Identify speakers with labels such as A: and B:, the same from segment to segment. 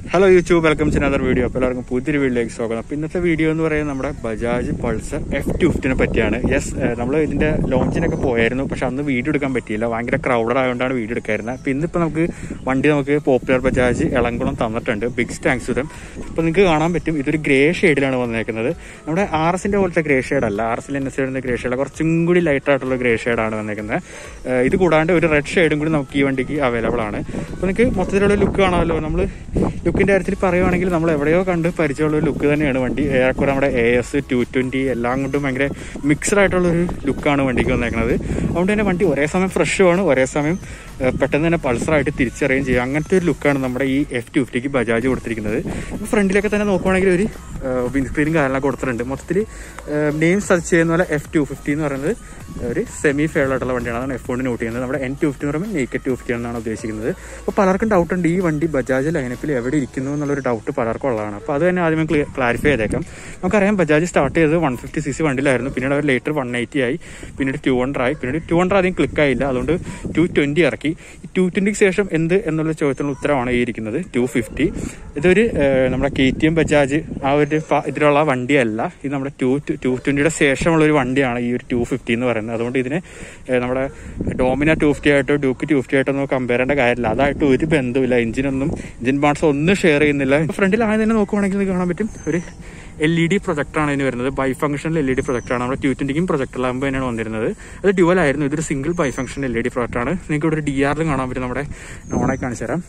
A: hello YouTube welcome to another video അപ്പോൾ എല്ലാവർക്കും പുതിയൊരു വീഡിയോയിലേക്ക് സ്വാഗതം അപ്പോൾ ഇന്നത്തെ വീഡിയോ എന്ന് പറയുന്നത് നമ്മുടെ ബജാജ് പൾസർ എഫ് ടു ഫിഫ്റ്റിനെ പറ്റിയാണ് യെസ് നമ്മൾ ഇതിന്റെ ലോഞ്ചിനൊക്കെ പോയായിരുന്നു പക്ഷെ അന്ന് വീഡിയോ എടുക്കാൻ പറ്റിയില്ല ഭയങ്കര ക്രൗഡഡ് ആയതുകൊണ്ടാണ് വീഡിയോ എടുക്കായിരുന്നത് അപ്പോൾ ഇന്നിപ്പോൾ നമുക്ക് വണ്ടി നമുക്ക് പോപ്പുലർ ബജാജ് എളംകുളം തന്നിട്ടുണ്ട് ബിഗ് താങ്ക്സ് സുരം ഇപ്പോൾ നിങ്ങൾക്ക് കാണാൻ പറ്റും ഇതൊരു ഗ്രേ ഷെയ്ഡിലാണ് വന്നേക്കുന്നത് നമ്മുടെ ആർ എസിന്റെ പോലത്തെ ഗ്രേ ഷെയ്ഡ് അല്ല ആർ എസിൽ എൻ എസ് വരുന്ന ഗ്രേ ഷെയ്ഡ് കുറച്ചും കൂടി ലൈറ്റ് ആയിട്ടുള്ള ഗ്രേ ഷെയ്ഡാണ് വന്നേക്കുന്നത് ഏഹ് ഇത് കൂടാണ്ട് ഒരു റെഡ് ഷെയ്ഡും കൂടി നമുക്ക് ഈ വണ്ടിക്ക് അവൈലബിൾ ആണ് അപ്പോൾ നിങ്ങൾക്ക് മൊത്തത്തിലുള്ള ലുക്ക് കാണാമല്ലോ നമ്മൾ ലുക്കിന്റെ കാര്യത്തിൽ പറയുവാണെങ്കിൽ നമ്മൾ എവിടെയോ കണ്ട് പരിചയമുള്ള ഒരു ലുക്ക് തന്നെയാണ് വണ്ടി ഏറെക്കുറെ നമ്മുടെ എ എസ് ടു ട്വന്റി എല്ലാം കൊണ്ടും ഭയങ്കര മിക്സഡ് ആയിട്ടുള്ള ഒരു ലുക്കാണ് വണ്ടിക്ക് വന്നേക്കുന്നത് അതുകൊണ്ട് തന്നെ വണ്ടി ഒരേ സമയം ഫ്രഷുമാണ് ഒരേ സമയം ഏഹ് പെട്ടെന്ന് തന്നെ പൾസറായിട്ട് തിരിച്ചറിയുകയും ചെയ്യും അങ്ങനത്തെ ഒരു ലുക്കാണ് നമ്മുടെ ഈ എഫ് ടു ഫിഫ്റ്റിക്ക് ബജാജ് കൊടുത്തിരിക്കുന്നത് ഇപ്പോൾ ഫ്രണ്ടിലൊക്കെ തന്നെ നോക്കുവാണെങ്കിൽ ഒരു വിൻസ്ക്രീനും കാര്യങ്ങളൊക്കെ കൊടുത്തിട്ടുണ്ട് മൊത്തത്തിൽ നെയിം സെർച്ച് ചെയ്യുന്ന പോലെ എഫ് ടു ഫിഫ്റ്റി എന്ന് പറയുന്നത് ഒരു സെമി ഫെയർ ആയിട്ടുള്ള വണ്ടിയാണ് അതാണ് എഫ് കൊണ്ട് നോട്ട് ചെയ്യുന്നത് നമ്മുടെ എൻ ടു ഫിഫ്റ്റി എന്ന് പറയുമ്പോൾ നേക്കറ്റ് ടു ഫിഫ്റ്റി എന്നാണ് ഉദ്ദേശിക്കുന്നത് അപ്പോൾ പലർക്കും ഡൗട്ട് ഉണ്ട് ഈ വണ്ടി ബജാജ് ലൈനപ്പിൽ എവിടെ ഇരിക്കുന്നു എന്നുള്ളൊരു ഡൗട്ട് പലർക്കും ഉള്ളതാണ് അപ്പോൾ അത് തന്നെ ആദ്യമേ ക്ലാരിഫൈ ചെയ്തേക്കാം നമുക്കറിയാം ബജാജ് സ്റ്റാർട്ട് ചെയ്തത് വൺ ഫിഫ്റ്റി സി സി വണ്ടിയിലായിരുന്നു പിന്നീട് അവർ ലേറ്റർ വൺ എയ്റ്റി ആയി പിന്നീട് ടു ഹൺഡ്രഡ് ആയി പിന്നീട് ടു ഹൺഡ്രഡ് ആദ്യം ക്ലിക്ക് ആയില്ല അതുകൊണ്ട് ടു ട്വന്റി ഇറക്കി ഈ ടു ട്വന്റിക്ക് ശേഷം എന്ത് എന്നുള്ള ചോദ്യത്തിനുള്ള ഉത്തരമാണ് ഈ ഇരിക്കുന്നത് ടു ഫിഫ്റ്റി ഇതൊരു ഏഹ്, നമ്മുടെ കെ ടി എം ബജാജ് ആ ഒരു പ- ഇതിലുള്ള വണ്ടിയല്ല ഇത് നമ്മുടെ ടു ടു ട്വന്റിയുടെ ശേഷമുള്ള ഒരു വണ്ടിയാണ് ഈ ഒരു ടു ഫിഫ്റ്റി എന്ന് പറയുന്നത് അതുകൊണ്ട് ഇതിന് ഏഹ്, നമ്മുടെ ഡോമിന ടു ഫിഫ്റ്റി ആയിട്ടോ ഡ്യൂക്ക് ടു ഫിഫ്റ്റി ആയിട്ടോ ഒന്നും കമ്പയർ ചെയ്യേണ്ട കാര്യമില്ല അതായിട്ട് ഒരു ബന്ധമില്ല എഞ്ചിനൊന്നും എഞ്ചിൻ പാർട്സ് ഒന്നും ഷെയർ ചെയ്യുന്നില്ല ഫ്രണ്ടിൽ ആദ്യം തന്നെ നോക്കുവാണെങ്കിൽ നിങ്ങൾക്ക് കാണാൻ പറ്റും ഒരു എൽ ഇ ഡി പ്രൊജക്ടറാണ് ഇതിന് വരുന്നത് ബൈ ഫംഗ്ഷനിൽ എൽ ഇ ഡി പ്രൊജക്ടറാണ് നമ്മുടെ ടു ട്വന്റിക്കും പ്രൊജക്ടറിലാകുമ്പോൾ തന്നെയാണ് വന്നിരുന്നത് അത് ഡ്യുവൽ ആയിരുന്നു ഇതൊരു single bi function L E D പ്രൊജക്ടറാണ് നിങ്ങൾക്ക് ഇവിടെ ഒരു ഡി ആറിലും കാണാൻ പറ്റും നമ്മുടെ നോണായി കാണിച്ചു തരാം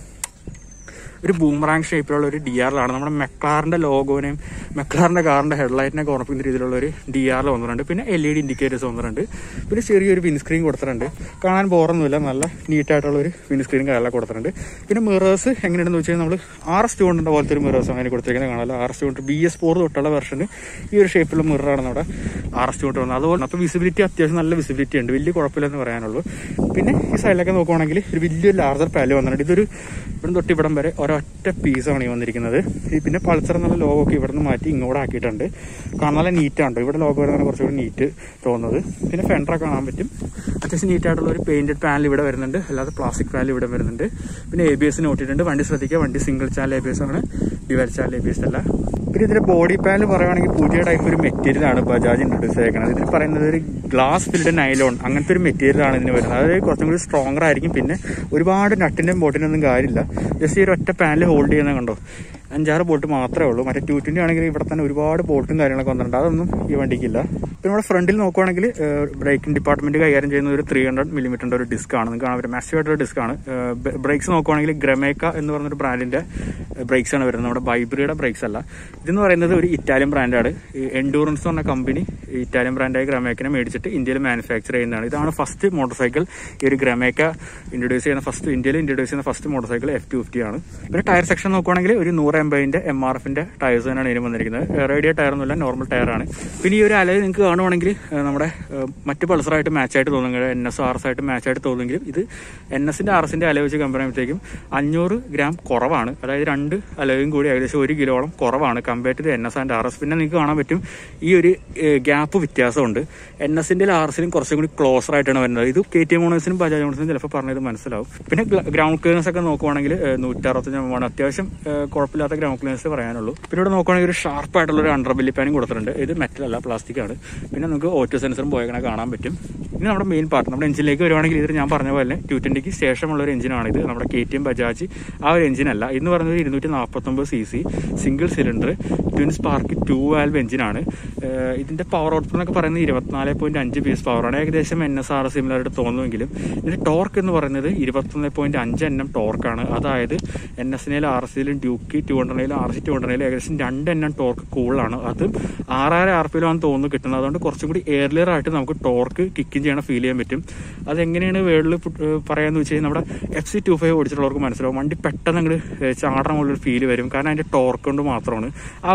A: ഒരു ബൂമറാങ് ഷേപ്പിലുള്ള ഒരു ഡി ആറിലാണ് നമ്മുടെ മെക്ലാറിന്റെ ലോഗോനെയും മെക്ലാറിന്റെ കാറിന്റെ ഹെഡ്ലൈറ്റിനെ ഓർമ്മിക്കുന്ന രീതിയിലുള്ള ഒരു ഡി ആറിൽ വന്നിട്ടുണ്ട് പിന്നെ എൽ ഇ ഡി ഇൻഡിക്കേറ്റേഴ്സ് വന്നിട്ടുണ്ട് പിന്നെ ചെറിയൊരു വിൻസ്ക്രീൻ കൊടുത്തിട്ടുണ്ട് കാണാൻ ബോറൊന്നുമില്ല നല്ല നീറ്റായിട്ടുള്ള ഒരു വിൻസ്ക്രീൻ കാര്യങ്ങളൊക്കെ കൊടുത്തിട്ടുണ്ട് പിന്നെ മിറേഴ്സ് എങ്ങനെയാണെന്ന് വെച്ചാൽ നമ്മൾ ആർ എസ് ടൂണിന്റെ പോലത്തെ ഒരു മിറേഴ്സ് അങ്ങനെ കൊടുത്തിരിക്കുന്നത് കാണാമല്ലോ ആർ എസ് ടൂണ്ട് ബി എസ് ഫോർ തൊട്ടുള്ള വെർഷന് ഈ ഒരു ഷേപ്പിലുള്ള മിററാണ് നമ്മുടെ ആർ എസ് ടൂണ്ട് വന്നത് അതുപോലെ അപ്പോൾ വിസിബിലിറ്റി അത്യാവശ്യം നല്ല വിസിബിലിറ്റി ഉണ്ട് വലിയ കുഴപ്പമില്ലെന്ന് പറയാനുള്ളൂ പിന്നെ ഈ സൈഡിലൊക്കെ നോക്കുവാണെങ്കിൽ ഒരു വലിയൊരു ലാർജർ പാല് വന്നിട്ടുണ്ട് ഇതൊരു ഇവിടെ തൊട്ട് ഇവിടം വരെ ഒരൊറ്റ പീസാണ് ഈ വന്നിരിക്കുന്നത് ഈ പിന്നെ പൾസർ എന്നുള്ള ലോഗോ ഒക്കെ ഇവിടെ നിന്ന് മാറ്റി ഇങ്ങോട്ട് ആക്കിയിട്ടുണ്ട് കാണാൻ നല്ല നീറ്റാണ് ഇവിടെ ലോഗോ വരുന്ന കുറച്ചുകൂടി നീറ്റ് തോന്നുന്നത് പിന്നെ ഫെൻഡറൊക്കെ കാണാൻ പറ്റും അത്യാവശ്യം നീറ്റായിട്ടുള്ള ഒരു പെയിന്റഡ് പാനൽ ഇവിടെ വരുന്നുണ്ട് അല്ലാതെ പ്ലാസ്റ്റിക് പാനൽ ഇവിടെ വരുന്നുണ്ട് പിന്നെ എ ബി എസ് നോട്ടിയിട്ടുണ്ട് വണ്ടി ശ്രദ്ധിക്കുക വണ്ടി single channel A B S ആണ് dual channel A B S അല്ല പിന്നെ ഇതിന്റെ ബോഡി പാനൽ പറയുവാണെങ്കിൽ പുതിയ ടൈപ്പ് ഒരു മെറ്റീരിയൽ ആണ് ബജാജ് ഇൻട്രൊഡ്യൂസ് ചെയ്തേക്കുന്നത് ഇതിൽ പറയുന്നത് ഒരു ഗ്ലാസ് ഫിൽഡ് നൈലോൺ അങ്ങനത്തെ ഒരു മെറ്റീരിയൽ ആണ് ഇതിന് വരുന്നത് അതായത് കുറച്ചും കൂടി സ്ട്രോങ്ങർ ആയിരിക്കും പിന്നെ ഒരുപാട് നട്ടിന്റെയും ബോട്ടിന്റെ ഒന്നും കാര്യമില്ല ജസ്റ്റ് ഈ ഒരു ഒറ്റ പാനൽ ഹോൾഡ് ചെയ്യുന്നത് കണ്ടോ അഞ്ചാറ് ബോട്ട് മാത്രമേ ഉള്ളൂ മറ്റേ ടു ട്വന്റി ആണെങ്കിൽ ഇവിടെ തന്നെ ഒരുപാട് ബോട്ടും കാര്യങ്ങളൊക്കെ വന്നിട്ടുണ്ട് അതൊന്നും ഈ വണ്ടിക്കില്ല പിന്നെ നമ്മുടെ ഫ്രണ്ടിൽ നോക്കുവാണെങ്കിൽ ബ്രേക്കിംഗ് ഡിപ്പാർട്ട്മെന്റ് കൈകാര്യം ചെയ്യുന്ന ഒരു ത്രീ ഹൺഡ്രഡ് മില്ലിമീറ്ററിന്റെ ഒരു ഡിസ്ക് ആണ് നിങ്ങൾക്ക് കാണാൻ പറ്റും മാസീവ് ആയിട്ടുള്ള ഡിസ്ക് ആണ് ബ്രേക്സ് നോക്കുവാണെങ്കിൽ ഗ്രമേക്ക എന്ന് പറഞ്ഞൊരു ബ്രാൻഡിന്റെ ബ്രേക്സ് ആണ് വരുന്നത് നമ്മുടെ ബൈബ്രിയുടെ ബ്രേക്സ് അല്ല ഇതെന്ന് പറയുന്നത് ഒരു ഇറ്റാലിയൻ ബ്രാൻഡാണ് എൻഡൂറൻസ് എന്ന് പറഞ്ഞ കമ്പനി ഇറ്റാലിയൻ ബ്രാൻഡായ ഗ്രമേക്കിനെ മേടിച്ചിട്ട് ഇന്ത്യയിൽ മാനുഫാക്ചർ ചെയ്യുന്നതാണ് ഇതാണ് ഫസ്റ്റ് മോട്ടോർ സൈക്കിൾ ഈ ഒരു ഗ്രമേക്ക ഇൻട്രൊഡ്യൂസ് ചെയ്യുന്ന ഫസ്റ്റ് ഇന്ത്യയിൽ ഇൻട്രൊഡ്യൂസ് ചെയ്യുന്ന first motorcycle F two fifty ആണ് പിന്നെ ടയർ സെക്ഷൻ നോക്കുവാണെങ്കിൽ ഒരു നൂറ് എൺപതിന്റെ എം ആർ എഫിന്റെ ടയർസ് തന്നെയാണ് ഇതിന് വന്നിരിക്കുന്നത് റേഡിയോ ടയർ ഒന്നുമില്ല നോർമൽ ടയർ ആണ് പിന്നെ ഈ ഒരു അലവ് നിങ്ങൾക്ക് കാണുവാണെങ്കിൽ ഏഹ്, നമ്മുടെ ഏഹ്, മറ്റ് പൾസറായിട്ട് മാച്ച് ആയിട്ട് തോന്നുമെങ്കിൽ എൻ എസ് ആർ എസ് ആയിട്ട് മാച്ച് ആയിട്ട് തോന്നുമെങ്കിലും ഇത് എൻ എസിന്റെ ആർ എസിന്റെ അലവ് വെച്ച് കമ്പയർ ചെയ്യുമ്പോഴത്തേക്കും അഞ്ഞൂറ് ഗ്രാം കുറവാണ് അതായത് രണ്ട് അലവും കൂടി ഏകദേശം ഒരു കിലോളം കുറവാണ് compare to N S and R S പിന്നെ നിങ്ങൾക്ക് കാണാൻ പറ്റും ഈ ഒരു ഗ്യാപ്പ് വ്യത്യാസമുണ്ട് എൻ എസിന്റെ ആർ എസിലും കുറച്ചും കൂടി ക്ലോസർ ആയിട്ടാണ് വരുന്നത് ഇത് കെ ടി എം ഓണേഴ്സിനും ബജാജ് ഓണേഴ്സിനും ചിലപ്പോൾ പറഞ്ഞത് മനസ്സിലാവും പിന്നെ ഗ്രൗണ്ട് ക്ലിയറൻസ് ഒക്കെ നോക്കുവാണെങ്കിൽ നൂറ്റി അറുപത്തഞ്ച് എമ്മാണ് അത്യാവശ്യം ഏഹ്, കുഴപ്പമില്ലാത്ത ഗ്രൗണ്ട് ക്ലിയറൻസ് പറയാനുള്ളൂ പിന്നെ ഇവിടെ നോക്കുവാണെങ്കിൽ ഒരു ഷാർപ്പ് ആയിട്ടുള്ള ഒരു അണ്ടർ ബില്ലി പാനും കൊടുത്തിട്ടുണ്ട് ഇത് മെറ്റൽ അല്ല പ്ലാസ്റ്റിക് ആണ് പിന്നെ നമുക്ക് ഓട്ടോ സെൻസറും പോയങ്ങനെ കാണാൻ പറ്റും ഇനി നമ്മുടെ മെയിൻ പാർട്ട് നമ്മുടെ എഞ്ചിനിലേക്ക് വരുവാണെങ്കിൽ ഇത് ഞാൻ പറഞ്ഞ പോലെ ടു ട്വന്റിക്ക് ശേഷമുള്ള ഒരു എഞ്ചിനാണ് ഇത് നമ്മുടെ കെ ടി എം ബജാജ് ആ ഒരു എഞ്ചിൻ അല്ല ഇന്ന് പറയുന്നത് ഇരുന്നൂറ്റി നാൽപ്പത്തൊമ്പത് C C single cylinder twin spark two valve എഞ്ചിനാണ് ഏഹ് ഇതിന്റെ പവർ ഔട്ട്പുട്ട് എന്നൊക്കെ പറയുന്നത് ഇരുപത്തിനാല് പോയിന്റ് അഞ്ച് പി എസ് പവറാണ് ഏകദേശം എൻ എസ് ആർ സിമിലർ ആയിട്ട് തോന്നുമെങ്കിലും ഇതിന്റെ ടോർക്ക് എന്ന് പറയുന്നത് ഇരുപത്തൊന്ന് പോയിന്റ് അഞ്ച് എൻ എം ടോർക്കാണ് അതായത് എൻ എസിനേലും ആർ സിയിലും ഡ്യൂക്കി ടു ഹൺഡ്രഡിലും ആർ സി ടു ഹൺഡ്രഡിലും ഏകദേശം രണ്ട് എൻ എം ടോർക്ക് കൂടുതലാണ് അത് ആറായിരം ആർ പിയിലാണ് തോന്നുന്നു കിട്ടുന്നത് അതുകൊണ്ട് കുറച്ചും കൂടി എയർലിയർ ആയിട്ട് നമുക്ക് ടോർക്ക് കിക്കിങ് ചെയ്യണ ഫീൽ ചെയ്യാൻ പറ്റും അതെങ്ങനെയാണ് വേൾഡിൽ പറയാന്ന് വെച്ച് കഴിഞ്ഞാൽ നമ്മുടെ എഫ് സി ടു ഫൈവ് ഓടിച്ചിട്ടുള്ളവർക്ക് മനസ്സിലാവും വണ്ടി പെട്ടെന്ന് അങ്ങോട്ട് ചാടണമുള്ളൊരു ഫീൽ വരും കാരണം അതിന്റെ ടോർക്ക് കൊണ്ട് മാത്രമാണ് ആ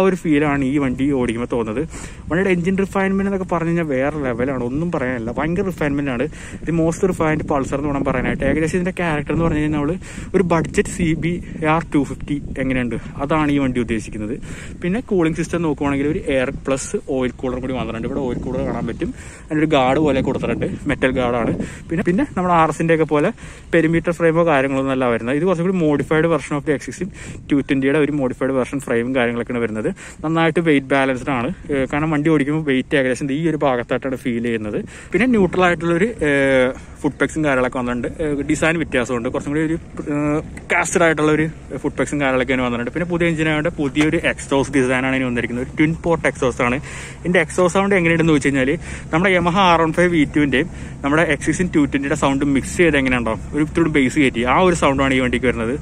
A: ഒരു ഫീലാണ് ഈ വണ്ടി ഓടിക്കുമ്പോൾ തോന്നുന്നത് വണ്ടിയുടെ എഞ്ചിൻ റിഫൈൻമെന്റ് എന്നൊക്കെ പറഞ്ഞു കഴിഞ്ഞാൽ വേറെ ലെവലാണ് ഒന്നും പറയാനില്ല ഭയങ്കര റിഫൈൻമെന്റ് ആണ് ഇത് മോസ്റ്റ് റിഫൈൻഡ് പൾസർ എന്ന് വേണം പറയാനായിട്ട് ഏകദേശം ഇതിന്റെ ക്യാരക്ടർ എന്ന് പറഞ്ഞു കഴിഞ്ഞാൽ നമ്മൾ ഒരു budget C B R two fifty എങ്ങനെയുണ്ട് അതാണ് ഈ വണ്ടി ഉദ്ദേശിക്കുന്നത് പിന്നെ കൂളിംഗ് സിസ്റ്റം നോക്കുവാണെങ്കിൽ ഒരു എയർ പ്ലസ് ഓയിൽ കൂളർ കൂടി വന്നിട്ടുണ്ട് ഇവിടെ ഓയിൽ കൂളർ കാണാൻ പറ്റും അതിനൊരു ഗാർഡ് പോലെ കൊടുത്തിട്ടുണ്ട് മെറ്റൽ ഗാർഡാണ് പിന്നെ പിന്നെ നമ്മുടെ ആർ എസിന്റെ ഒക്കെ പോലെ പെരിമീറ്റർ ഫ്രെയിമോ കാര്യങ്ങളൊന്നും അല്ല വരുന്നത് ഇത് കുറച്ചും കൂടി modified version of the existing two ട്വന്റിയുടെ ഒരു മോഡിഫൈഡ് വെർഷൻ ഫ്രെയിമും കാര്യങ്ങളൊക്കെയാണ് വരുന്നത് നന്നായിട്ട് വെയിറ്റ് ബാലൻസ്ഡ് ആണ് ഏഹ് കാരണം വണ്ടി ഓടിക്കുമ്പോൾ വെയിറ്റ് ഏകദേശം ഈ ഒരു ഭാഗത്തായിട്ടാണ് ഫീൽ ചെയ്യുന്നത് പിന്നെ ന്യൂട്രൽ ആയിട്ടുള്ളൊരു ഫുഡ് പെക്സും കാര്യങ്ങളൊക്കെ വന്നിട്ടുണ്ട് ഡിസൈൻ വ്യത്യാസമുണ്ട് കുറച്ചും കൂടി ഒരു കാസ്റ്റഡ് ആയിട്ടുള്ള ഒരു ഫുഡ് പെക്സും കാര്യങ്ങളൊക്കെയാണ് വന്നിട്ടുണ്ട് പിന്നെ പുതിയ എഞ്ചിനായതുകൊണ്ട് പുതിയൊരു എക്സോസ് ഡിസൈനാണ് ഇനി വന്നിരിക്കുന്നത് ഒരു ട്വിൻ പോർട്ട് എക്സോസ് ആണ് ഇതിന്റെ എക്സോസ് സൗണ്ട് എങ്ങനെയുണ്ടെന്ന് വെച്ച് കഴിഞ്ഞാൽ നമ്മുടെ Yamaha R one five V ടുവിന്റെയും നമ്മുടെ എക്സിസിൻ ടു ട്വന്റിയുടെ സൗണ്ട് മിക്സ് ചെയ്ത് എങ്ങനെയുണ്ടാവും ഒരു ഇത്തിരി ബേസ് കയറ്റി ആ ഒരു സൗണ്ടാണ് ഈ വണ്ടിക്ക് വരുന്നത്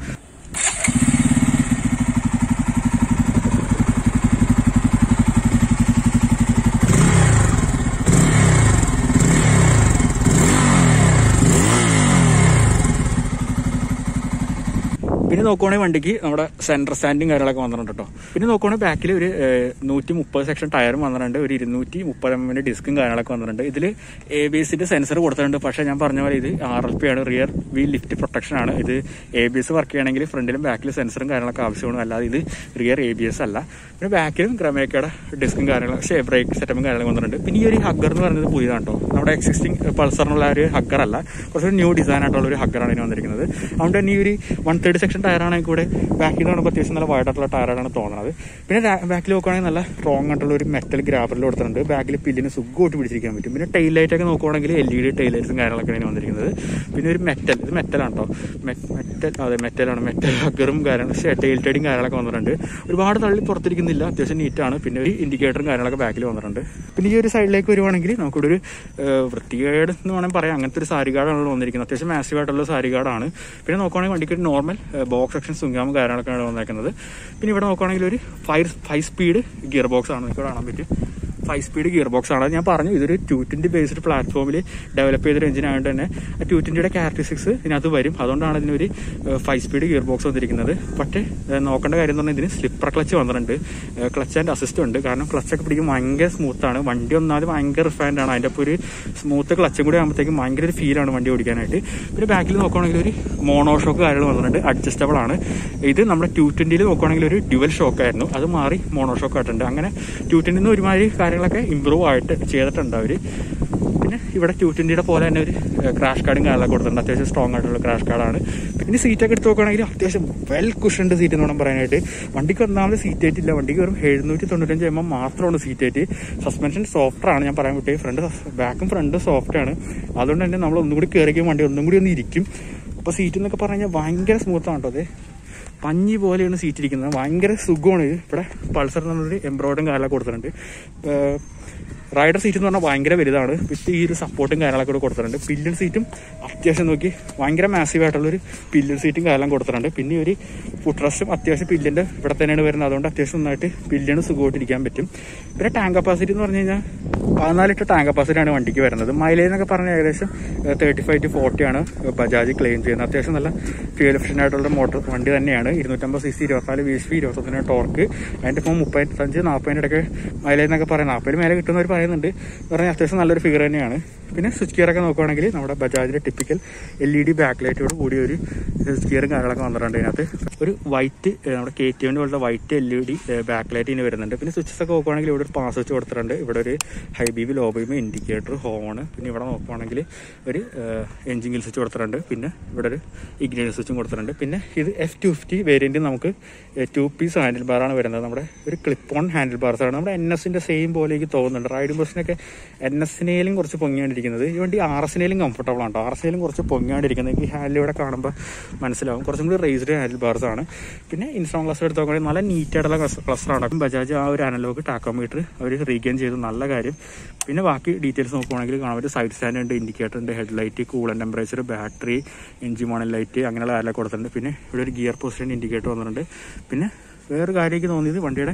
A: പിന്നെ നോക്കുവാണെങ്കിൽ വണ്ടിക്ക് നമ്മുടെ സെൻട്രൽ സ്റ്റാൻഡും കാര്യങ്ങളൊക്കെ വന്നിട്ടുണ്ട് കേട്ടോ പിന്നെ നോക്കുവാണെങ്കിൽ ബാക്കിൽ ഒരു നൂറ്റി മുപ്പത് സെക്ഷൻ ടയറും വന്നിട്ടുണ്ട് ഒരു ഇരുന്നൂറ്റി മുപ്പത് എം എമ്മിന്റെ ഡിസ്കും കാര്യങ്ങളൊക്കെ വന്നിട്ടുണ്ട് ഇതിൽ എ ബി എസിന്റെ സെൻസർ കൊടുത്തിട്ടുണ്ട് പക്ഷേ ഞാൻ പറഞ്ഞ പോലെ ഇത് ആർ എൽ പി ആണ് റിയർ വീൽ ലിഫ്റ്റ് പ്രൊട്ടക്ഷൻ ആണ് ഇത് എ ബി എസ് വർക്ക് ചെയ്യണമെങ്കിൽ ഫ്രണ്ടിലും ബാക്കിലും സെൻസറും കാര്യങ്ങളൊക്കെ ആവശ്യമാണ് അല്ലാതെ ഇത് റിയർ എ ബി എസ് അല്ല പിന്നെ ബാക്കിലും ക്രമേക്കയുടെ ഡിസ്കും കാര്യങ്ങളും പക്ഷേ ബ്രേക്ക് സെറ്റപ്പും കാര്യങ്ങളും വന്നിട്ടുണ്ട് പിന്നെ ഈ ഒരു ഹഗ്ഗർ എന്ന് പറയുന്നത് പുതിയതാണ് കേട്ടോ നമ്മുടെ എക്സിസ്റ്റിംഗ് പൾസറിനുള്ള ഒരു ഹഗ്ഗർ അല്ല കുറച്ചൊരു ന്യൂ ഡിസൈൻ ആയിട്ടുള്ള ഒരു ഹഗ്ഗറാണ് ഇതിന് വന്നിരിക്കുന്നത് അതുകൊണ്ട് തന്നെ ഈ ഒരു വൺ തേർട്ടി സെക്ഷൻ ടയറാണെങ്കിൽ കൂടെ ബാക്കിൽ നിന്ന് കാണുമ്പോൾ അത്യാവശ്യം നല്ല വൈഡായിട്ടുള്ള ടയറാണ് തോന്നുന്നത് പിന്നെ ബാക്കിൽ നോക്കുകയാണെങ്കിൽ നല്ല സ്ട്രോങ് ആയിട്ടുള്ള ഒരു മെറ്റൽ ഗ്രാബറിൽ കൊടുത്തിട്ടുണ്ട് ബാക്കിൽ പില്ലിന് സുഖമായിട്ട് പിടിച്ചിരിക്കാൻ പറ്റും പിന്നെ ടൈൽ ലൈറ്റ് ഒക്കെ നോക്കുവാണെങ്കിൽ എൽ ഇ ഡി ടൈൽ ലൈറ്റ്സും കാര്യങ്ങളൊക്കെയാണ് ഇതിന് വന്നിരിക്കുന്നത് പിന്നെ ഒരു മെറ്റൽ ഇത് മെറ്റലാണ് കേട്ടോ മെറ്റൽ അതെ മെറ്റലാണ് മെറ്റൽ ഹഗ്ഗറും കാര്യങ്ങളും പക്ഷേ ടൈൽ ടൈഡും കാര്യങ്ങളൊക്കെ വന്നിട്ടുണ്ട് ഒരുപാട് തള്ളി പുറത്തിരിക്കുന്നില്ല അത്യാവശ്യം നീറ്റാണ് പിന്നെ ഒരു ഇൻഡിക്കേറ്ററും കാര്യങ്ങളൊക്കെ ബാക്കിൽ വന്നിട്ടുണ്ട് പിന്നെ ഈ ഒരു സൈഡിലേക്ക് വരുവാണെങ്കിൽ നമുക്കിവിടെ ഒരു ഏഹ്, വൃത്തികേട് എന്ന് വേണമെങ്കിൽ പറയാം അങ്ങനത്തെ ഒരു സാരി കാർഡാണ് വന്നിരിക്കുന്നത് അത്യാവശ്യം മാസീവ് ആയിട്ടുള്ള സാരി കാർഡാണ് പിന്നെ നോക്കുവാണെങ്കിൽ വണ്ടിക്ക് ഒരു നോർമൽ ബോക്സ് സെക്ഷൻ സുങ്കാമും കാര്യങ്ങളൊക്കെയാണ് വന്നേക്കുന്നത് പിന്നെ ഇവിടെ നോക്കുവാണെങ്കിൽ ഒരു five five speed gearbox ആണ് നിങ്ങൾക്ക് കാണാൻ പറ്റും ഫൈവ് സ്പീഡ് ഗിയർ ബോക്സ് ആണ് ഞാൻ പറഞ്ഞു ഇതൊരു ടു ട്വന്റി ബേസ്ഡ് പ്ലാറ്റ്ഫോമിൽ ഡെവലപ്പ് ചെയ്തൊരു എഞ്ചിൻ ആയതുകൊണ്ട് തന്നെ ആ ടു ട്വന്റിയുടെ ക്യാരക്ടറിസ്റ്റിക്സ് ഇതിനകത്ത് വരും അതുകൊണ്ടാണ് ഇതിനൊരു ഫൈവ് സ്പീഡ് ഗിയർ ബോക്സ് വന്നിരിക്കുന്നത് പക്ഷേ ഏഹ്, നോക്കേണ്ട കാര്യം എന്ന് പറഞ്ഞാൽ ഇതിന് സ്ലിപ്പർ ക്ലച്ച് വന്നിട്ടുണ്ട് ക്ലച്ച് ആൻഡ് അസിസ്റ്റ് ഉണ്ട് കാരണം ക്ലച്ച് ഒക്കെ പിടിക്കും ഭയങ്കര സ്മൂത്ത് ആണ് വണ്ടി ഒന്നാമത് ഭയങ്കര റിഫൈൻഡ് ആണ് അതിൻ്റെ ഒപ്പം ഒരു സ്മൂത്ത് ക്ലച്ചും കൂടി ആകുമ്പോഴത്തേക്കും ഭയങ്കര ഒരു ഫീലാണ് വണ്ടി ഓടിക്കാനായിട്ട് പിന്നെ ബാക്കിൽ നോക്കുകയാണെങ്കിൽ ഒരു മോണോ ഷോക്ക് കാര്യങ്ങൾ വന്നിട്ടുണ്ട് അഡ്ജസ്റ്റബിൾ ആണ് ഇത് നമ്മുടെ ടു ട്വന്റിയിൽ നോക്കുകയാണെങ്കിൽ ഒരു ഡ്യുവൽ ഷോക്ക് ആയിരുന്നു അത് മാറി മോണോ ഷോക്ക് ആയിട്ടുണ്ട് അങ്ങനെ ടു ട്വന്റിയിൽ നിന്ന് ഒരുമാതിരി കാര്യങ്ങളൊക്കെ ഇമ്പ്രൂവ് ആയിട്ട് ചെയ്തിട്ടുണ്ട് അവർ പിന്നെ ഇവിടെ ടു ട്വന്റിയുടെ പോലെ തന്നെ ഒരു ക്രാഷ് കാർഡും കാര്യങ്ങളൊക്കെ കൊടുത്തിട്ടുണ്ട് അത്യാവശ്യം സ്ട്രോങ് ആയിട്ടുള്ള ക്രാഷ് കാർഡാണ് പിന്നെ സീറ്റൊക്കെ എടുത്ത് നോക്കുകയാണെങ്കിൽ അത്യാവശ്യം വെൽ കുഷൻഡ് സീറ്റ് എന്ന് വേണം പറയാനായിട്ട് വണ്ടിക്ക് ഒന്നാമത് സീറ്റ് ആയിട്ട് ഇല്ല വണ്ടിക്ക് വെറും എഴുന്നൂറ്റി തൊണ്ണൂറ്റഞ്ച് എം എം മാത്രമാണ് സീറ്റ് ആയിട്ട് സസ്പെൻഷൻ സോഫ്റ്റ് ആണ് ഞാൻ പറയാൻ വിട്ടേ ഫ്രണ്ട് ബാക്കും ഫ്രണ്ടും സോഫ്റ്റ് ആണ് അതുകൊണ്ട് തന്നെ നമ്മൾ ഒന്നും കൂടി കയറിക്കും വണ്ടി ഒന്നും കൂടി ഒന്ന് ഇരിക്കും അപ്പോൾ സീറ്റ് എന്നൊക്കെ പറഞ്ഞു കഴിഞ്ഞാൽ ഭയങ്കര സ്മൂത്താണ് കേട്ടോ അതെ പഞ്ഞി പോലെയാണ് സീറ്റ് ഇരിക്കുന്നത് ഭയങ്കര സുഖമാണ് ഇത് ഇവിടെ പൾസർ എന്നൊരു എംബ്രോയിഡറും കാര്യങ്ങളൊക്കെ കൊടുത്തിട്ടുണ്ട് ഏഹ് റൈഡർ സീറ്റ് എന്ന് പറഞ്ഞാൽ ഭയങ്കര വലുതാണ് വിത്ത് ഈ ഒരു സപ്പോർട്ടും കാര്യങ്ങളൊക്കെ കൂടെ കൊടുത്തിട്ടുണ്ട് പില്ലൻ സീറ്റും അത്യാവശ്യം നോക്കി ഭയങ്കര മാസീവ് ആയിട്ടുള്ള ഒരു പില്ലൻ സീറ്റും കാര്യങ്ങളും കൊടുത്തിട്ടുണ്ട് പിന്നെ ഒരു ഫുഡ് റെസ്റ്റും അത്യാവശ്യം പില്ലിന്റെ ഇവിടെ തന്നെയാണ് വരുന്നത് അതുകൊണ്ട് അത്യാവശ്യം നന്നായിട്ട് പില്ലിന് സുഖമായിട്ടിരിക്കാൻ പറ്റും പിന്നെ ടാങ്ക് കപ്പാസിറ്റി എന്ന് പറഞ്ഞു കഴിഞ്ഞാൽ പതിനാല് ലിറ്റർ ടാങ്ക് കപ്പാസിറ്റി ആണ് വണ്ടിക്ക് വരുന്നത് മൈലേജ് എന്നൊക്കെ പറഞ്ഞാൽ ഏകദേശം തേർട്ടി ഫൈവ് ടു ഫോർട്ടി ആണ് ബജാജ് ക്ലെയിം ചെയ്യുന്നത് അത്യാവശ്യം നല്ല ഫ്യൂൽ എഫിഷ്യൻ്റ് ആയിട്ടുള്ള മോട്ടോർ വണ്ടി തന്നെയാണ് ഇരുന്നൂറ്റമ്പത് സി സി ഇരുപത്തിനാല് ബി എസ് പി ഇരുപത്തൊന്നിന് ടോർക്ക് അതിൻ്റെ ഇപ്പോൾ മുപ്പത്തഞ്ച് നാൽപ്പതിൻ്റെ ഇടയ്ക്ക് മൈലേജ് എന്നൊക്കെ പറയാം നാൽപ്പതിന് മേലെ കിട്ടുന്നവർ പറയുന്നുണ്ട് പറഞ്ഞാൽ അത്യാവശ്യം നല്ലൊരു ഫിഗർ തന്നെയാണ് പിന്നെ സ്വിച്ച് ഗിയർ ഒക്കെ നോക്കുവാണെങ്കിൽ നമ്മുടെ ബജാജിന്റെ typical L E D back ലൈറ്റോട് കൂടിയ ഒരു സ്വിച്ച് ഗിയറും കാര്യങ്ങളൊക്കെ വന്നിട്ടുണ്ട് ഇതിനകത്ത് ഒരു വൈറ്റ് നമ്മുടെ കെ ടി എമ്മിൻ്റെ പോലത്തെ white L E D back light ഇതിന് വരുന്നുണ്ട് പിന്നെ സ്വിച്ചസ് ഒക്കെ നോക്കുവാണെങ്കിൽ ഇവിടെ ഒരു പാസ് സ്വിച്ച് കൊടുത്തിട്ടുണ്ട് ഇവിടെ ഒരു high B B low B B indicator horn പിന്നെ ഇവിടെ നോക്കുവാണെങ്കിൽ ഒരു എഞ്ചിൻ ഗിൽ സ്വിച്ച് കൊടുത്തിട്ടുണ്ട് പിന്നെ ഇവിടെ ഒരു ഇഗ്നേഷൻ സ്വിച്ചും കൊടുത്തിട്ടുണ്ട് പിന്നെ ഇത് എഫ് ടു ഫിഫ്റ്റി വേരിയൻറ്റ് നമുക്ക് ടു പീസ് ഹാൻഡിൽ ബാറാണ് വരുന്നത് നമ്മുടെ ഒരു ക്ലിപ്പ് ഓൺ ഹാൻഡിൽ ബാർസ് ആണ് നമ്മുടെ എൻ എസിന്റെ സെയിം പോലെ എനിക്ക് തോന്നുന്നുണ്ട് റൈഡിംഗ് ബസ്സിനൊക്കെ എൻ എസിനേലും കുറച്ച് പൊങ്ങിയാണ്ടിരിക്കുന്നത് ഈ വണ്ടി ആർ എസിനേലും കംഫർട്ടബിൾ ആണ് ആർ എസിനേലും കുറച്ച് പൊങ്ങിയാണ്ടിരിക്കുന്നത് ഈ ഹാൻഡിൽ ഇവിടെ കാണുമ്പോൾ മനസ്സിലാവും കുറച്ചും കൂടി റേസ്ഡ് ഹാൻഡിൽ ബാർസ് ആണ് പിന്നെ ഇൻസ്ട്രോൺ ക്ലസ്റ്റർ എടുത്ത് നോക്കുകയാണെങ്കിൽ നല്ല നീറ്റ് ആയിട്ടുള്ള ക്ലസ്റ്റർ ആണ് ബജാജ് ആ ഒരു അനലോഗ് ടാക്കോമീറ്റർ അവർ റീഗെയിൻ ചെയ്തു നല്ല കാര്യം പിന്നെ ബാക്കി ഡീറ്റെയിൽസ് നോക്കുവാണെങ്കിൽ കാണാൻ ഒരു സൈഡ് സ്റ്റാൻഡ് ഉണ്ട് ഇൻഡിക്കേറ്റർ ഉണ്ട് head light coolant temperature battery engine മോണൽ ലൈറ്റ് അങ്ങനെയുള്ള കാര്യങ്ങളൊക്കെ കൊടുത്തിട്ടുണ്ട് പിന്നെ ഇവിടെ ഒരു ഗിയർ പൊസിഷൻ ഇൻഡിക്കേറ്റർ വന്നിട്ടുണ്ട് പിന്നെ വേറൊരു കാര്യം എനിക്ക് തോന്നിയത് വണ്ടിയുടെ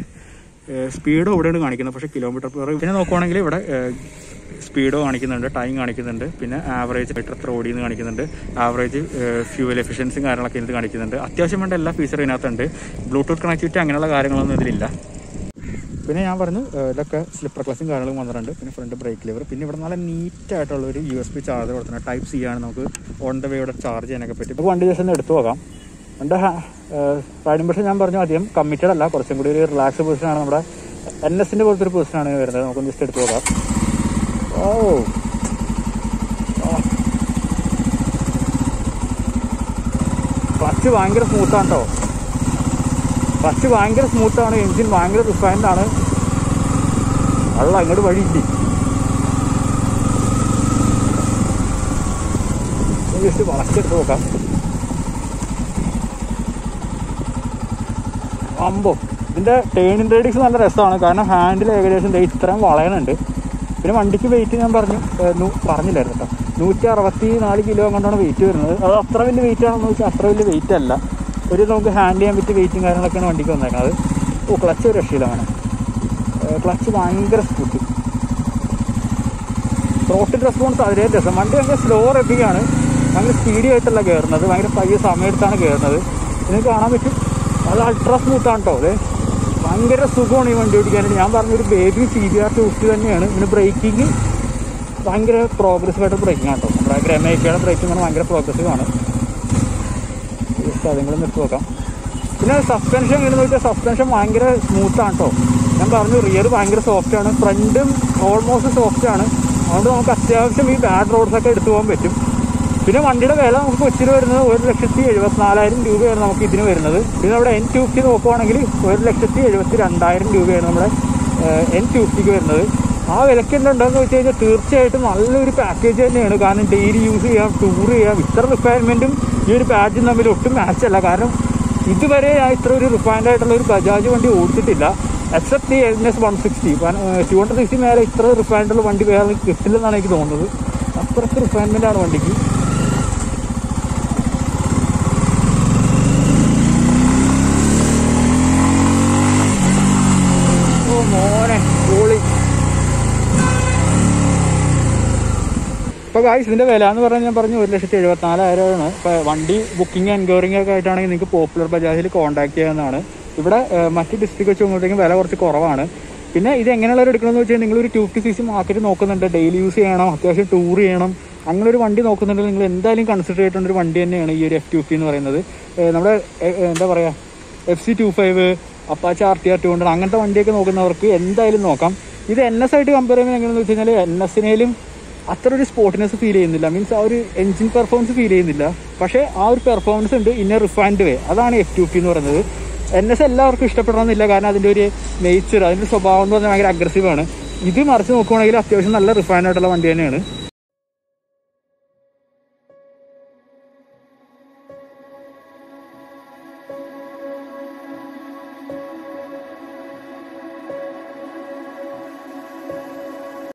A: സ്പീഡ് ഇവിടെയാണ് കാണിക്കുന്നത് പക്ഷേ കിലോമീറ്റർ പെർ പിന്നെ നോക്കുവാണെങ്കിൽ ഇവിടെ സ്പീഡോ കാണിക്കുന്നുണ്ട് ടൈം കാണിക്കുന്നുണ്ട് പിന്നെ ആവറേജ് മീറ്റർ എത്ര ഓടിയെന്ന് കാണിക്കുന്നുണ്ട് ആവറേജ് ഫ്യൂവൽ എഫിഷ്യൻസിയും കാര്യങ്ങളൊക്കെ ഇതിനകത്ത് കാണിക്കുന്നുണ്ട് അത്യാവശ്യം വേണ്ട എല്ലാ ഫീച്ചറും ഇതിനകത്തുണ്ട് ബ്ലൂടൂത്ത് കണക്ടിവിറ്റി അങ്ങനെയുള്ള കാര്യങ്ങളൊന്നും ഇതിലില്ല പിന്നെ ഞാൻ പറഞ്ഞു ഏഹ്, ഇതൊക്കെ സ്ലിപ്പർ ക്ലാസും കാര്യങ്ങളും വന്നിട്ടുണ്ട് പിന്നെ ഫ്രണ്ട് ബ്രേക്ക് ലിവർ പിന്നെ ഇവിടെ നല്ല നീറ്റ് ആയിട്ടുള്ള ഒരു യു എസ് ബി ചാർജർ കൊടുത്തിട്ടുണ്ട് ടൈപ്പ് സി ആണ് നമുക്ക് ഓൺ ദ വേ ഇവിടെ ചാർജ് ചെയ്യാനൊക്കെ പറ്റും ഇപ്പോൾ വണ്ടി ജസ്റ്റ് ഒന്ന് എടുത്തു പോകാം എൻ്റെ റൈഡിംഗ് പൊസിഷൻ ഞാൻ പറഞ്ഞു ആദ്യം കമ്മിറ്റഡ് അല്ല കുറച്ചും കൂടി ഒരു റിലാക്സ് പൊസിഷനാണ് നമ്മുടെ എൻ എസിൻ്റെ പോലത്തെ ഒരു പൊസിഷനാണ് വരുന്നത് നമുക്കൊന്ന് ജസ്റ്റ് എടുത്തു നോക്കാം ഓ ക്ലച്ച് ഭയങ്കര സ്മൂത്താണ് കേട്ടോ ക്ലച്ച് ഭയങ്കര സ്മൂത്താണ് എഞ്ചിൻ ഭയങ്കര റിഫൈൻഡ് ആണ് അല്ല അങ്ങോട്ട് വഴിയില്ലേ ജസ്റ്റ് വളച്ചെടുത്ത് നോക്കാം അമ്പോ ഇതിന്റെ ടേണിംഗ് റേഡിയസ് നല്ല രസമാണ് കാരണം ഹാൻഡിൽ ഏകദേശം ദേ ഇത്രയും വളയണുണ്ട് പിന്നെ വണ്ടിക്ക് വെയിറ്റ് ഞാൻ പറഞ്ഞു ഏ, നൂ- പറഞ്ഞില്ലായിരുന്നു കേട്ടോ നൂറ്റി അറുപത്തി നാല് കിലോ കൊണ്ടാണ് വെയിറ്റ് വരുന്നത് അത് അത്ര വലിയ വെയിറ്റ് ആണെന്ന് വെച്ചാൽ അത്ര വലിയ വെയിറ്റ് അല്ല ഒരു നമുക്ക് ഹാൻഡിൽ ചെയ്യാൻ പറ്റിയ വെയിറ്റും കാര്യങ്ങളൊക്കെയാണ് വണ്ടിക്ക് വന്നേക്കുന്നത് ഓ ക്ലച്ച് ഒരു രക്ഷയില്ല വേണം ക്ലച്ച് ഭയങ്കര സ്കൂട്ടി റോട്ടിൽ റെസ്പോൺസ് അതിലേ രസം വണ്ടി ഭയങ്കര സ്ലോ റെബിയാണ് ഭയങ്കര സ്പീഡി ആയിട്ടല്ല കയറുന്നത് ഭയങ്കര പയ്യ സമയത്താണ് കയറുന്നത് നിങ്ങൾക്ക് കാണാൻ പറ്റും അത് അൾട്രാ സ്മൂത്ത് ആണ് കേട്ടോ അതെ ഭയങ്കര സുഖമാണ് ഈ വണ്ടി ഓടിക്കാനായിട്ട് ഞാൻ പറഞ്ഞൊരു ബേബി സി ബി ആർ ടൂസ്റ്റ് തന്നെയാണ് പിന്നെ ബ്രേക്കിംഗ് ഭയങ്കര പ്രോഗ്രസീവ് ആയിട്ട് ബ്രേക്കിംഗ് ആണ് കേട്ടോ നമ്മുടെ ഗ്രമേക്കയുടെ ബ്രേക്കിംഗ് പറഞ്ഞാൽ ഭയങ്കര പ്രോഗ്രസീവ് ആണ് ജസ്റ്റ് അതുങ്ങളും നിർത്തി നോക്കാം പിന്നെ സസ്പെൻഷൻ എങ്ങനെയെന്ന് വെച്ചാൽ സസ്പെൻഷൻ ഭയങ്കര സ്മൂത്ത് ആണ് കേട്ടോ ഞാൻ പറഞ്ഞു റിയർ ഭയങ്കര സോഫ്റ്റ് ആണ് ഫ്രണ്ടും ഓൾമോസ്റ്റ് സോഫ്റ്റ് ആണ് അതുകൊണ്ട് നമുക്ക് അത്യാവശ്യം ഈ ബാഡ് റോഡ്സ് ഒക്കെ എടുത്തു പോകാൻ പറ്റും പിന്നെ വണ്ടിയുടെ വില നമുക്ക് കൊച്ചിയിൽ വരുന്നത് ഒരു ലക്ഷത്തി എഴുപത്തിനാലായിരം രൂപയാണ് നമുക്ക് ഇതിന് വരുന്നത് പിന്നെ അവിടെ എൻ ടു ഫിഫ്റ്റി നോക്കുവാണെങ്കിൽ ഒരു ലക്ഷത്തി എഴുപത്തി രണ്ടായിരം രൂപയാണ് നമ്മുടെ എൻ ടു ഫിഫ്റ്റിക്ക് വരുന്നത് ആ വിലക്ക് എന്തുണ്ടെന്ന് വെച്ച് കഴിഞ്ഞാൽ തീർച്ചയായിട്ടും നല്ലൊരു പാക്കേജ് തന്നെയാണ് കാരണം ഡെയിലി യൂസ് ചെയ്യാം ടൂർ ചെയ്യാം ഇത്ര റിക്വയർമെൻറ്റും ഈ ഒരു പാഡും തമ്മിൽ ഒട്ടും മാച്ച് അല്ല കാരണം ഇതുവരെ ഞാൻ ഇത്ര ഒരു റിഫൈൻഡ് ആയിട്ടുള്ള ഒരു ബജാജ് വണ്ടി ഓടിച്ചിട്ടില്ല എക്സെപ്റ്റ് ഈ N S one sixty two hundred sixty മേലെ ഇത്ര റിഫൈൻഡ് ഉള്ള വണ്ടി വേറെ കിട്ടില്ലെന്നാണ് എനിക്ക് തോന്നുന്നത് അത്രയ്ക്ക് റിഫൈൻമെൻ്റ് ആണ് വണ്ടിക്ക് ഓ മോനെ പൊളി ഇപ്പോൾ ഗായ്സ് ഇതിൻ്റെ വില എന്ന് പറഞ്ഞാൽ ഞാൻ പറഞ്ഞു ഒരു ലക്ഷത്തി എഴുപത്തിനാലായിരമാണ് ഇപ്പോൾ വണ്ടി ബുക്കിംഗ് എൻക്വയറിംഗ് ഒക്കെ ആയിട്ടാണെങ്കിൽ നിങ്ങൾക്ക് പോപ്പുലർ ബജാജിൽ കോൺടാക്ട് ചെയ്യാവുന്നതാണ് ഇവിടെ ഏഹ്, മറ്റ് ഡിസ്ട്രിക്ട് വെച്ച് നോക്കുമ്പോഴത്തേക്കും വില കുറച്ച് കുറവാണ് പിന്നെ ഇത് എങ്ങനെയുള്ളവർ എടുക്കണമെന്ന് വെച്ചാൽ നിങ്ങളൊരു two fifty C C market നോക്കുന്നുണ്ട് ഡെയിലി യൂസ് ചെയ്യണം അത്യാവശ്യം ടൂർ ചെയ്യണം അങ്ങനെ ഒരു വണ്ടി നോക്കുന്നുണ്ടെങ്കിൽ നിങ്ങൾ എന്തായാലും കൺസിഡർ ചെയ്തിട്ടുള്ള ഒരു വണ്ടി തന്നെയാണ് ഈ ഒരു എഫ് ടു ഫിഫ്റ്റി എന്ന് പറയുന്നത് ഏഹ്, നമ്മുടെ ഏഹ്, എന്താ പറയുക F C two five Apache R T R two hundred അങ്ങനത്തെ വണ്ടിയൊക്കെ നോക്കുന്നവർക്ക് എന്തായാലും നോക്കാം ഇത് എൻ എസ് ആയിട്ട് കമ്പയർ ചെയ്യുമ്പോൾ എങ്ങനെയാണെന്ന് വെച്ച് കഴിഞ്ഞാൽ എൻ എസിനേലും അത്ര ഒരു സ്പോർട്ടിനെസ് ഫീൽ ചെയ്യുന്നില്ല മീൻസ് ആ ഒരു എഞ്ചിൻ പെർഫോമൻസ് ഫീൽ ചെയ്യുന്നില്ല പക്ഷേ ആ ഒരു പെർഫോമൻസ് ഉണ്ട് ഇന്ന റിഫൈൻഡ് വേ അതാണ് എഫ് ടു പി എന്ന് പറയുന്നത് എൻ എസ് എല്ലാവർക്കും ഇഷ്ടപ്പെടണമെന്നില്ല കാരണം അതിൻ്റെ ഒരു നേച്ചർ അതിൻ്റെ സ്വഭാവം എന്ന് പറഞ്ഞാൽ ഭയങ്കര aggressive ആണ് ഇത് മറിച്ച് നോക്കുവാണെങ്കിൽ അത്യാവശ്യം നല്ല റിഫൈൻഡ് ആയിട്ടുള്ള വണ്ടി തന്നെയാണ്